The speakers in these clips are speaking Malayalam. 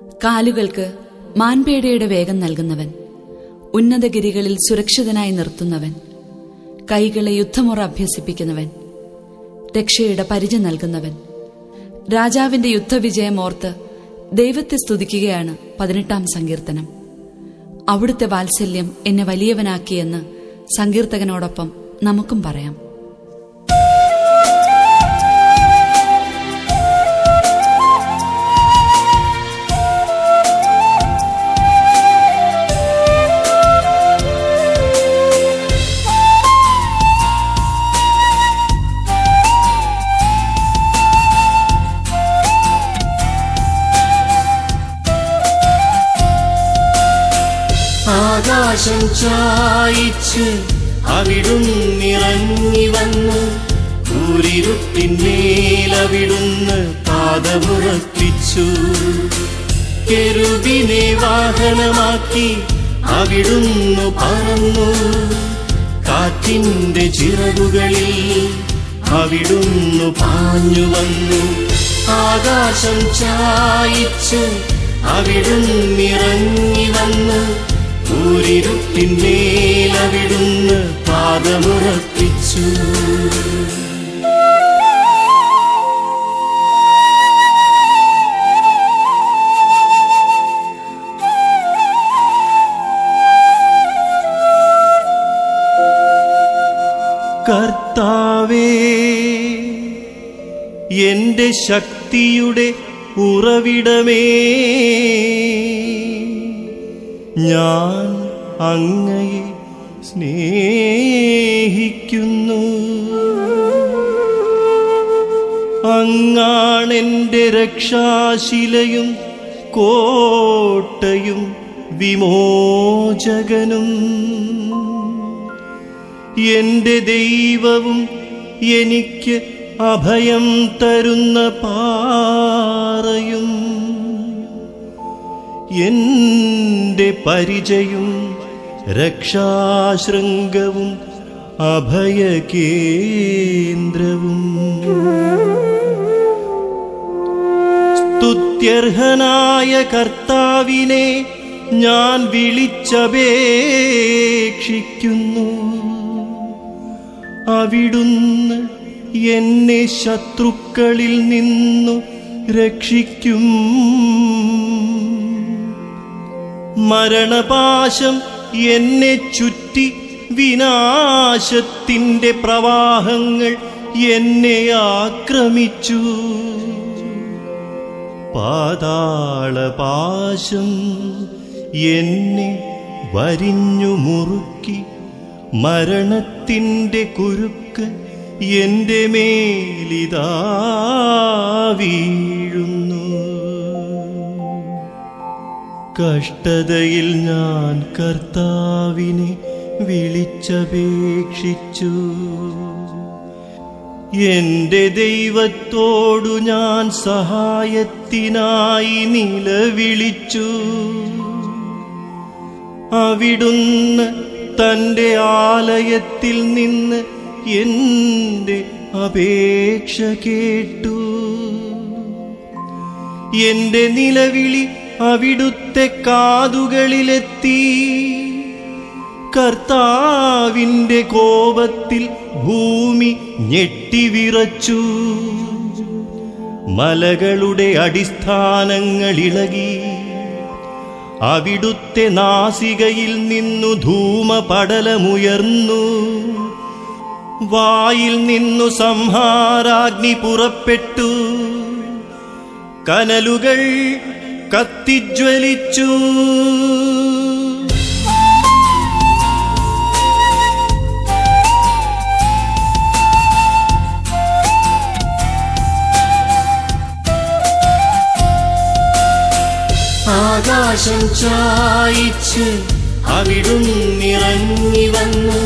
കാലുകൾക്ക് മാൻപേടയുടെ വേഗം നൽകുന്നവൻ ഉന്നതഗിരികളിൽ സുരക്ഷിതനായി നിർത്തുന്നവൻ കൈകളെ യുദ്ധമുറ അഭ്യസിപ്പിക്കുന്നവൻ രക്ഷയുടെ പരിച നൽകുന്നവൻ രാജാവിന്റെ യുദ്ധവിജയം ഓർത്ത് ദൈവത്തെ സ്തുതിക്കുകയാണ് പതിനെട്ടാം സങ്കീർത്തനം അവിടുത്തെ വാത്സല്യം എന്നെ വലിയവനാക്കിയെന്ന് സങ്കീർത്തകനോടൊപ്പം നമുക്കും പറയാം ആകാശം ചായിച്ച് അവിടുന്നിറങ്ങി വന്ന് കൂരിരുട്ടിന്മേലവിടുന്ന് പാദമുറപ്പിച്ചു കെരുവിനെ വാഹനമാക്കി അവിടുന്നു പറന്നു കാറ്റിന്റെ ചിറകുകളിൽ അവിടുന്നു പാഞ്ഞു വന്നു ആകാശം ചായിച്ച് അവിടുന്നിറങ്ങി വന്ന് ൂരിരുട്ടിന്മേലവിടുന്ന് പാദമുറപ്പിച്ചു കർത്താവേ എന്റെ ശക്തിയുടെ ഉറവിടമേ ഞാൻ അങ്ങയെ സ്നേഹിക്കുന്നു അങ്ങാണെന്റെ രക്ഷാശിലയും കോട്ടയും വിമോചകനും എന്റെ ദൈവവും എനിക്ക് അഭയം തരുന്ന പാറയും എന്റെ പരിചയും രക്ഷാശൃംഗവും അഭയകേന്ദ്രവും സ്തുത്യർഹനായ കർത്താവിനെ ഞാൻ വിളിച്ചപേക്ഷിക്കുന്നു അവിടുന്ന് എന്നെ ശത്രുക്കളിൽ നിന്നു രക്ഷിക്കും മരണപാശം എന്നെ ചുറ്റി വിനാശത്തിന്റെ പ്രവാഹങ്ങൾ എന്നെ ആക്രമിച്ചു പാതാളപാശം എന്നെ വരിഞ്ഞു മുറുക്കി മരണത്തിന്റെ കുരുക്ക് എന്റെ മേലിതാ വീഴുന്നു കഷ്ടതയിൽ ഞാൻ കർത്താവിനെ വിളിച്ചപേക്ഷിച്ചു എന്റെ ദൈവത്തോടു ഞാൻ സഹായത്തിനായി നിലവിളിച്ചു അവിടുന്ന് തന്റെ ആലയത്തിൽ നിന്ന് എന്റെ അപേക്ഷ കേട്ടു എന്റെ നിലവിളി അവിടുത്തെ കാതുകളിലെത്തി കർത്താവിന്റെ കോപത്തിൽ ഭൂമി ഞെട്ടിവിറച്ചു മലകളുടെ അടിസ്ഥാനങ്ങൾ ഇളകി അവിടുത്തെ നാസികയിൽ നിന്നു ധൂമപടലമുയർന്നു വായിൽ നിന്നു സംഹാരാഗ്നി പുറപ്പെട്ടു കനലുകൾ കത്തിജ്വലിച്ചു ആകാശം ചായിച്ച് അവിടുന്നിറങ്ങി വന്ന്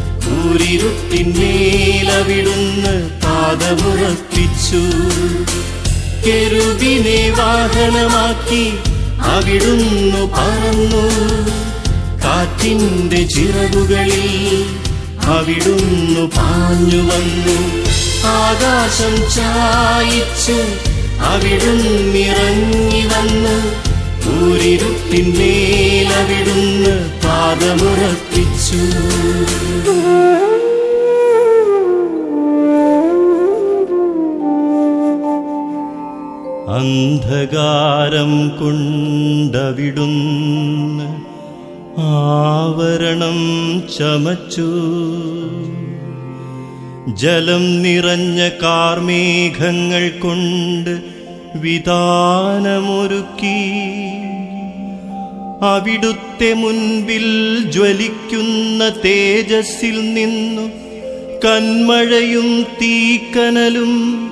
കൂരിരുട്ടിന്മേലവിടുന്ന് പാദമുറപ്പിച്ചു കെരുവിനെ വാഹനമാക്കി അവിടുന്നു പറന്നു കാറ്റിന്റെ ചിറകുകളിൽ അവിടുന്നു പാഞ്ഞു വന്നു ആകാശം ചായിച്ച് അവിടുന്നിറങ്ങി വന്ന് ഊരിരുട്ടിന്മേൽ അവിടുന്ന് പാദമുറപ്പിച്ചു അന്ധകാരം കൊണ്ടവിടുന്ന് ആവരണം ചമച്ചു ജലം നിറഞ്ഞ കാർമേഘങ്ങൾ കൊണ്ട് വിധാനമൊരുക്കി അവിടുത്തെ മുൻപിൽ ജ്വലിക്കുന്ന തേജസ്സിൽ നിന്നു കന്മഴയും തീക്കനലും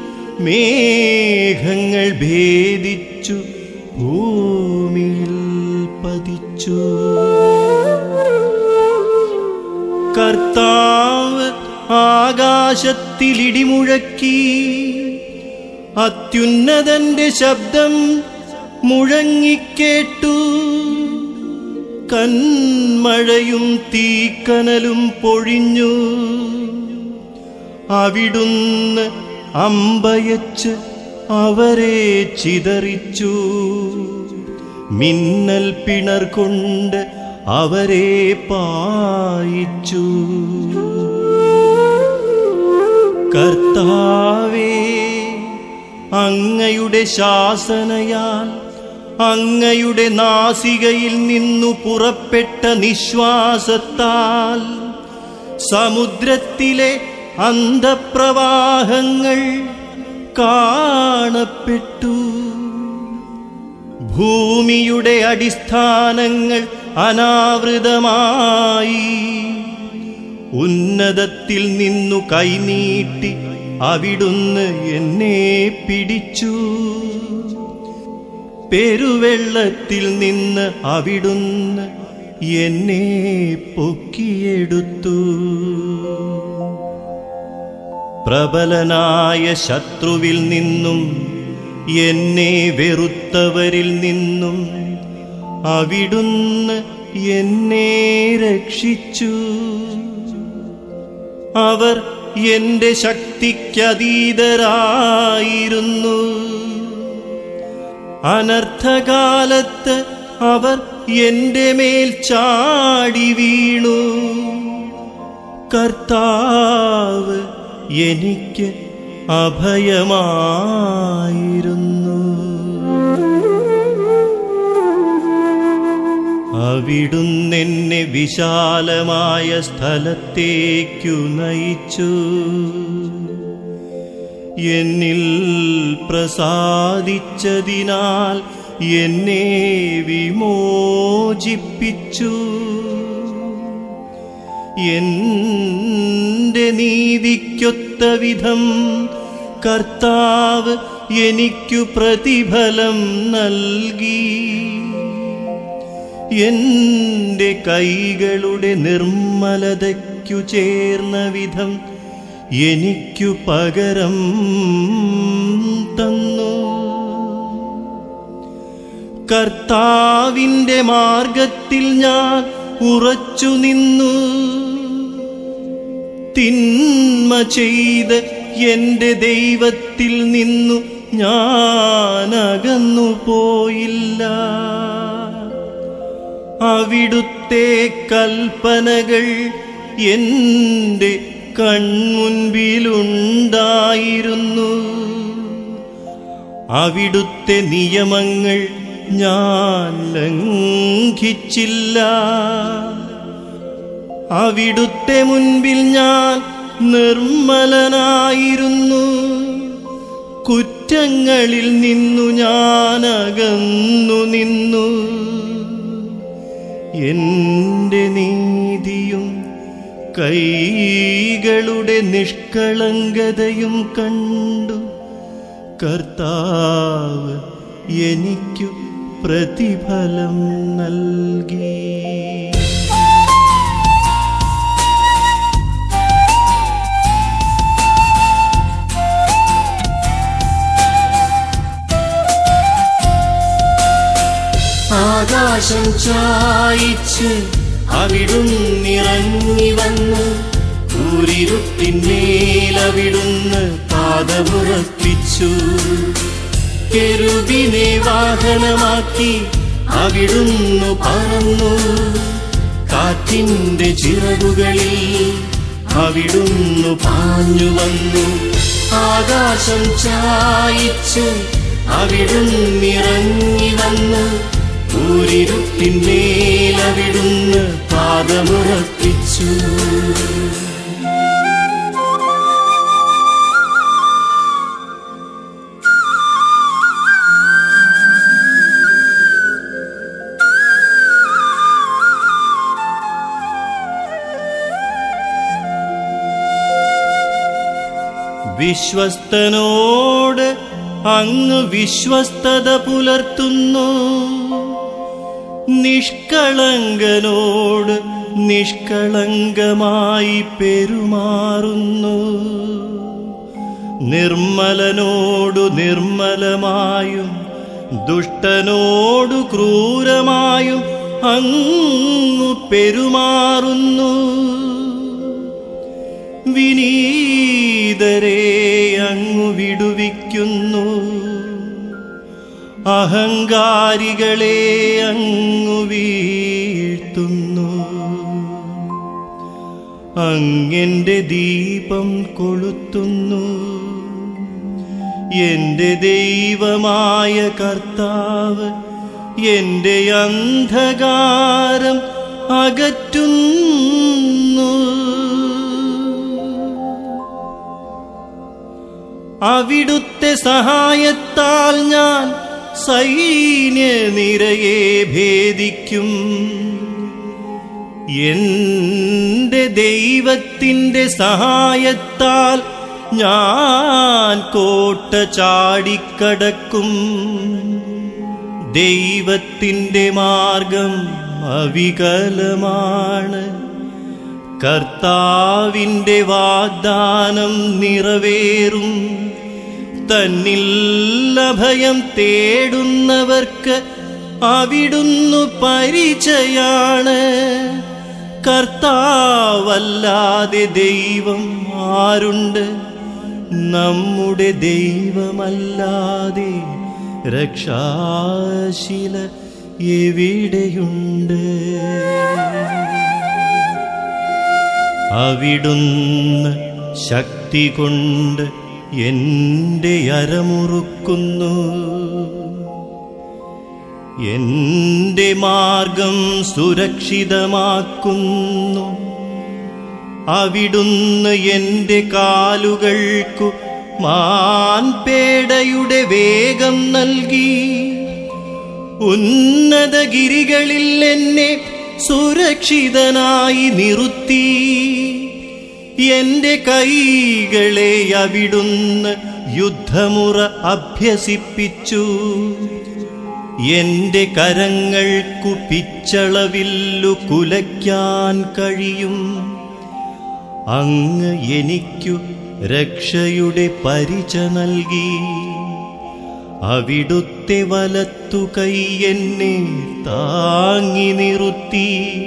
മേഘങ്ങൾ ഭേദിച്ചു ഭൂമിയിൽ പതിച്ചു കർത്താവ് ആകാശത്തിലിടിമുഴക്കി അത്യുന്നതന്റെ ശബ്ദം മുഴങ്ങിക്കേട്ടു കന്മഴയും തീക്കനലും പൊഴിഞ്ഞു അവിടുന്ന് അമ്പയച്ച് അവരെ ചിതറിച്ചു മിന്നൽ പിണർ കൊണ്ട് അവരെ പായിച്ചു കർത്താവേ അങ്ങയുടെ ശാസനയാൽ അങ്ങയുടെ നാസികയിൽ നിന്നു പുറപ്പെട്ട നിശ്വാസത്താൽ സമുദ്രത്തിലെ അന്ധപ്രവാഹങ്ങൾ കാണപ്പെട്ടു ഭൂമിയുടെ അടിസ്ഥാനങ്ങൾ അനാവൃതമായി ഉന്നതത്തിൽ നിന്നു കൈനീട്ടി അവിടുന്ന് എന്നെ പിടിച്ചു പെരുവെള്ളത്തിൽ നിന്ന് അവിടുന്ന് എന്നെ പൊക്കിയെടുത്തു പ്രബലനായ ശത്രുവിൽ നിന്നും എന്നെ വെറുത്തവരിൽ നിന്നും അവിടുന്ന് എന്നെ രക്ഷിച്ചു അവർ എന്റെ ശക്തിക്കതീതരായിരുന്നു അനർത്ഥകാലത്ത് അവർ എന്റെ മേൽ ചാടി വീണു കർത്താവ് എനിക്ക് അഭയമായിരുന്നു അവിടുന്നെന്നെ വിശാലമായ സ്ഥലത്തേക്കു നയിച്ചു എന്നിൽ പ്രസാദിച്ചതിനാൽ എന്നെ വിമോചിപ്പിച്ചു എന്റെ നീതിക്കൊത്ത വിധം കർത്താവ് എനിക്കു പ്രതിഫലം നൽകി എന്റെ കൈകളുടെ നിർമ്മലതയ്ക്കു ചേർന്ന വിധം എനിക്കു പകരം തന്നു കർത്താവിന്റെ മാർഗത്തിൽ ഞാൻ ഉറച്ചു നിന്നു തിന്മ ചെയ്ത് എന്റെ ദൈവത്തിൽ നിന്നു ഞാൻ അകന്നു പോയില്ല അവിടുത്തെ കൽപ്പനകൾ എന്റെ കൺമുൻപിലുണ്ടായിരുന്നു അവിടുത്തെ നിയമങ്ങൾ ഞാൻ ലംഘിച്ചില്ല അവിടുത്തെ മുൻപിൽ ഞാൻ നിർമ്മലനായിരുന്നു കുറ്റങ്ങളിൽ നിന്നു ഞാൻ അകന്നു നിന്നു എന്റെ നീതിയും കൈകളുടെ നിഷ്കളങ്കതയും കണ്ടു കർത്താവ് എനിക്കു പ്രതിഫലം നൽകി ആകാശം ചായിച്ച് അവിടുന്നിറങ്ങി വന്ന് കൂരിരുട്ടിന്മേൽ അവിടുന്ന് പാദമുറപ്പിച്ചു കെരുവിനെ വാഹനമാക്കി അവിടുന്നു പറന്നു കാറ്റിന്റെ ചിറകുകളിൽ അവിടുന്നു പാഞ്ഞു വന്നു ആകാശം ചായിച്ചു അവിടുന്നിറങ്ങി വന്നു ൂരിരുട്ടിന്മേൽ അവിടുന്ന് പാദമുറപ്പിച്ചു വിശ്വസ്തനോട് അങ്ങ് വിശ്വസ്തത പുലർത്തുന്നു നിഷ്കളങ്കനോട് നിഷ്കളങ്കമായി പെരുമാറുന്നു നിർമ്മലനോടു നിർമ്മലമായും ദുഷ്ടനോടു ക്രൂരമായും അങ്ങു പെരുമാറുന്നു വിനീതരെ അങ്ങു വിടുവിക്കുന്നു അഹങ്കാരികളെ അങ്ങു വീഴ്ത്തുന്നു അങ്ങെന്റെ ദീപം കൊളുത്തുന്നു എന്റെ ദൈവമായ കർത്താവ് എന്റെ അന്ധകാരം അകറ്റുന്നു അവിടുത്തെ സഹായത്താൽ ഞാൻ സൈന്യ നിരയെ ഭേദിക്കും എന്റെ ദൈവത്തിൻ്റെ സഹായത്താൽ ഞാൻ കോട്ട ചാടിക്കടക്കും ദൈവത്തിൻ്റെ മാർഗം അവികലമാണ് കർത്താവിൻ്റെ വാഗ്ദാനം നിറവേറും തന്നിൽ അഭയം തേടുന്നവർക്ക് അവിടുന്നു പരിചയാണ് കർത്താവല്ലാതെ ദൈവം ആരുണ്ട് നമ്മുടെ ദൈവമല്ലാതെ രക്ഷാശില എവിടെയുണ്ട് അവിടുന്ന് ശക്തി കൊണ്ട് എന്റെ അരമുറുക്കുന്നു എന്റെ മാർഗം സുരക്ഷിതമാക്കുന്നു അവിടുന്ന് എന്റെ കാലുകൾക്കു മാൻപേടയുടെ വേഗം നൽകി ഉന്നതഗിരികളിൽ എന്നെ സുരക്ഷിതനായി നിർത്തി എന്റെ കൈകളെ അവിടുന്ന് യുദ്ധമുറ അഭ്യസിപ്പിച്ചു എന്റെ കരങ്ങൾക്കു പിച്ചളവില്ലു കുലയ്ക്കാൻ കഴിയും അങ്ങ് എനിക്കു രക്ഷയുടെ പരിച നൽകി അവിടുത്തെ വലത്തു കൈ എന്നെ താങ്ങി നിർത്തി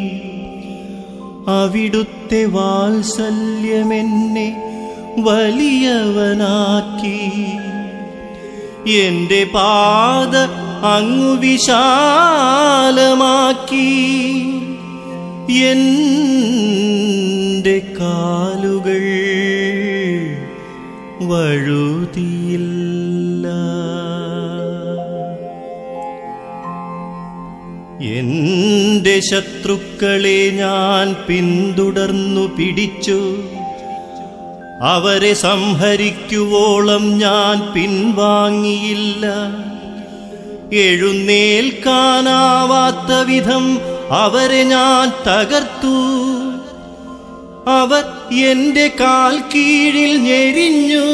അവിടുത്തെ വാത്സല്യമെന്നെ വലിയവനാക്കി എന്റെ പാത അങ്ങു വിശാലമാക്കി എന്റെ കാലുകൾ വഴുതിയില്ല എന്റെ ശത്രുക്കളെ ഞാൻ പിന്തുടർന്നു പിടിച്ചു അവരെ സംഹരിക്കുവോളം ഞാൻ പിൻവാങ്ങിയില്ല എഴുന്നേൽക്കാനാവാത്ത വിധം അവരെ ഞാൻ തകർത്തു അവർ എന്റെ കാൽ കീഴിൽ ഞെരിഞ്ഞു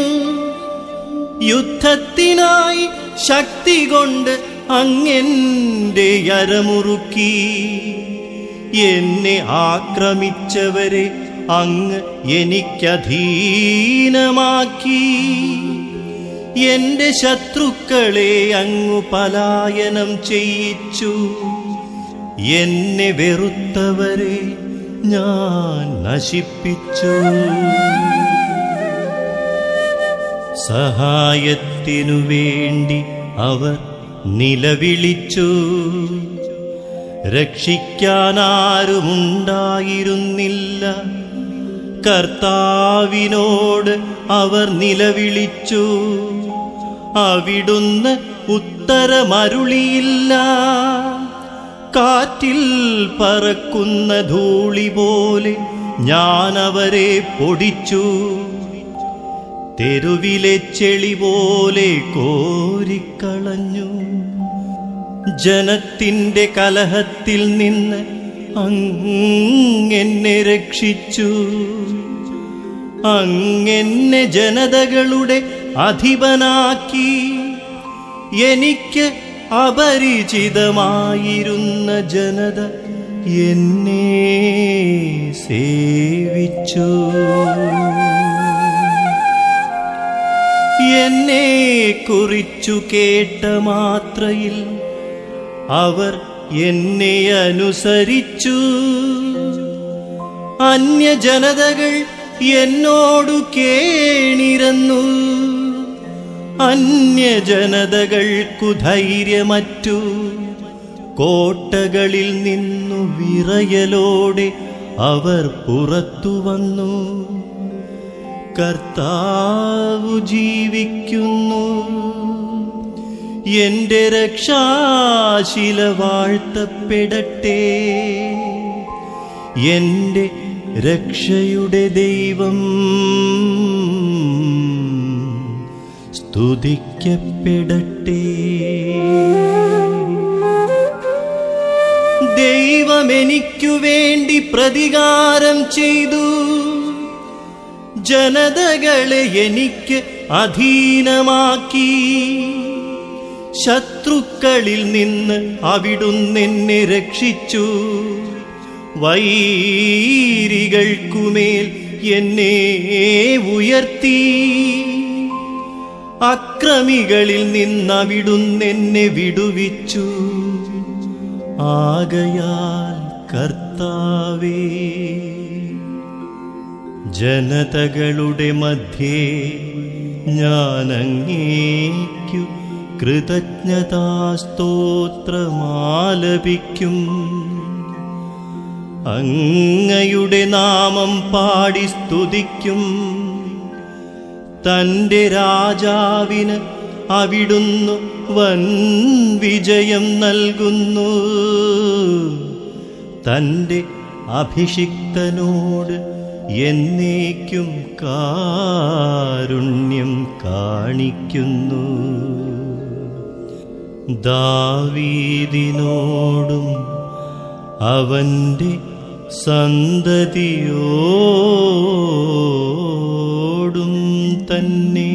യുദ്ധത്തിനായി ശക്തി കൊണ്ട് അങ്ങെന്റെ അരമുറുക്കി എന്നെ ആക്രമിച്ചവരെ അങ്ങ് എനിക്കധീനമാക്കി എന്റെ ശത്രുക്കളെ അങ്ങു പലായനം ചെയ്യിച്ചു എന്നെ വെറുത്തവരെ ഞാൻ നശിപ്പിച്ചു സഹായത്തിനു വേണ്ടി അവർ നിലവിളിച്ചു രക്ഷിക്കാനാരുമുണ്ടായിരുന്നില്ല കർത്താവിനോട് അവർ നിലവിളിച്ചു അവിടുന്ന് ഉത്തരമരുളിയില്ല കാറ്റിൽ പറക്കുന്ന ധൂളി പോലെ ഞാൻ അവരെ പൊടിച്ചു തെരുവിലെ ചെളി പോലെ കോരിക്കളഞ്ഞു ജനത്തിന്റെ കലഹത്തിൽ നിന്ന് അങ്ങെന്നെ രക്ഷിച്ചു അങ്ങെന്നെ ജനതകളുടെ അധിപനാക്കി എനിക്ക് അപരിചിതമായിരുന്ന ജനത എന്നെ സേവിച്ചു എന്നെ കുറിച്ചു കേട്ട മാത്രയിൽ അവർ എന്നെ അനുസരിച്ചു അന്യജനതകൾ എന്നോടു കേണിരന്നു അന്യജനതകൾക്കു ധൈര്യമറ്റു കോട്ടകളിൽ നിന്നു വിറയലോടെ അവർ പുറത്തു വന്നു കർത്താവു ജീവിക്കുന്നു എന്റെ രക്ഷാശില വാഴ്ത്തപ്പെടട്ടെ എന്റെ രക്ഷയുടെ ദൈവം സ്തുതിക്കപ്പെടട്ടെ ദൈവം എനിക്കു വേണ്ടി പ്രതികാരം ചെയ്തു ജനതകളെ എനിക്ക് അധീനമാക്കി ശത്രുക്കളിൽ നിന്ന് അവിടുന്നെന്നെ രക്ഷിച്ചു വൈരികൾക്കുമേൽ എന്നെ ഉയർത്തി അക്രമികളിൽ നിന്ന് അവിടുന്നെന്നെ വിടുവിച്ചു ആകയാൽ കർത്താവേ ജനതകളുടെ മധ്യേ ഞാനങ്ങേക്കു കൃതജ്ഞതാസ്തോത്രമാലപിക്കും അങ്ങയുടെ നാമം പാടി സ്തുതിക്കും തന്റെ രാജാവിന് അവിടുന്നു വൻ വിജയം നൽകുന്നു തന്റെ അഭിഷിക്തനോട് എന്നേക്കും കാരുണ്യം കാണിക്കുന്നു ദാവീദിനോടും അവന്റെ സന്തതിയോടും തന്നെ